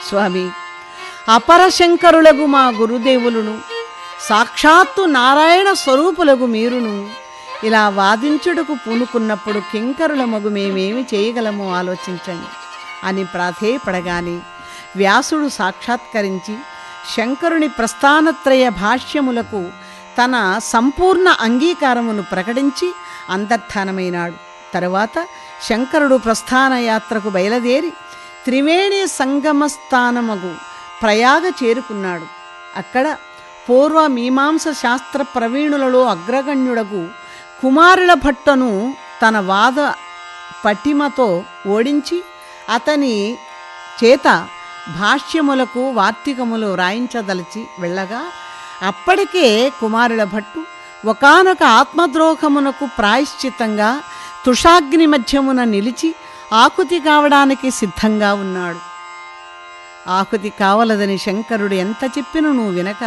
స్వామి అపరశంకరులకు మా గురుదేవులను సాక్షాత్తు నారాయణ స్వరూపులకు మీరును ఇలా వాదించుటకు పూనుకున్నప్పుడు కింకరుల మగు మేమేమి చేయగలమో ఆలోచించండి అని ప్రాధేయపడగానే వ్యాసుడు సాక్షాత్కరించి శంకరుని ప్రస్థానత్రయ భాష్యములకు తన సంపూర్ణ అంగీకారమును ప్రకటించి అంతర్ధానమైనాడు తరువాత శంకరుడు ప్రస్థాన యాత్రకు బయలుదేరి త్రివేణి సంగమ స్థానమగు ప్రయాగ చేరుకున్నాడు అక్కడ పూర్వ మీమాంస శాస్త్ర ప్రవీణులలో అగ్రగణ్యుడకు కుమారుల భట్టను తన వాద పటిమతో ఓడించి అతని చేత భాష్యములకు వార్తికములు వ్రాయించదలిచి వెళ్ళగా అప్పటికే కుమారుల భట్టు ఒకానొక ఆత్మద్రోహమునకు ప్రాయశ్చిత్తంగా తుషాగ్ని మధ్యమున నిలిచి ఆకుతి కావడానికి సిద్ధంగా ఉన్నాడు ఆకుతి కావలదని శంకరుడు ఎంత చెప్పినూ నువ్వు వినక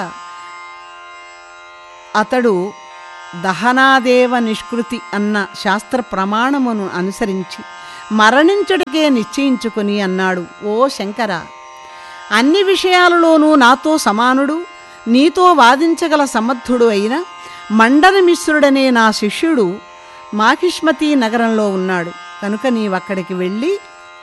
అతడు దహనాదేవ నిష్కృతి అన్న శాస్త్ర ప్రమాణమును అనుసరించి మరణించడికే నిశ్చయించుకొని అన్నాడు ఓ శంకర అన్ని విషయాలలోనూ నాతో సమానుడు నీతో వాదించగల సమర్థుడు అయిన మండన మిశ్రుడనే నా శిష్యుడు మాకిష్మతి నగరంలో ఉన్నాడు కనుక నీవక్కడికి వెళ్ళి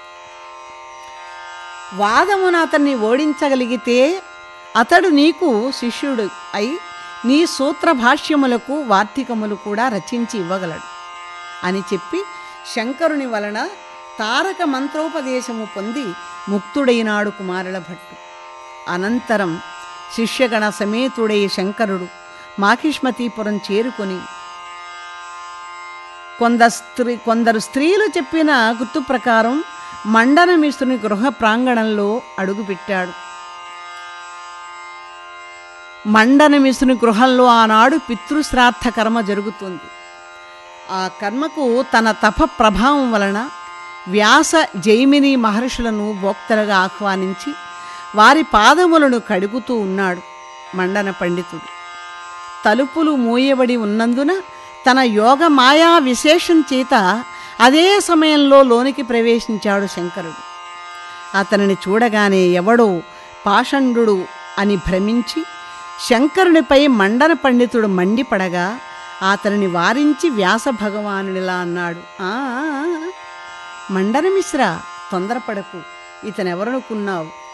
వాదమున అతన్ని ఓడించగలిగితే అతడు నీకు శిష్యుడు అయి నీ సూత్ర భాష్యములకు వార్తికములు కూడా రచించి ఇవ్వగలడు అని చెప్పి శంకరుని వలన తారక మంత్రోపదేశము పొంది ముక్తుడైనాడు కుమారుల భట్టు అనంతరం శిష్యగణ సమేతుడై శంకరుడు మాకిష్మతీపురం చేరుకొని కొంద స్త్రీ కొందరు స్త్రీలు చెప్పిన గుర్తు ప్రకారం మండన మిశ్రుని గృహ ప్రాంగణంలో అడుగుపెట్టాడు మండన మిశ్రుని గృహంలో ఆనాడు పితృశ్రాద్ధ కర్మ జరుగుతుంది ఆ కర్మకు తన తప ప్రభావం వలన వ్యాస జైమిని మహర్షులను భోక్తలుగా ఆహ్వానించి వారి పాదములను కడుగుతూ ఉన్నాడు మండన పండితుడు తలుపులు మూయబడి ఉన్నందున తన యోగ మాయా విశేషం చేత అదే సమయంలో లోనికి ప్రవేశించాడు శంకరుడు అతనిని చూడగానే ఎవడో పాషండు అని భ్రమించి శంకరునిపై మండన పండితుడు మండిపడగా అతనిని వారించి వ్యాస భగవానుడిలా అన్నాడు "ఆ, మండన మిశ్ర తొందరపడకు ఇతనెవరనుకున్నావు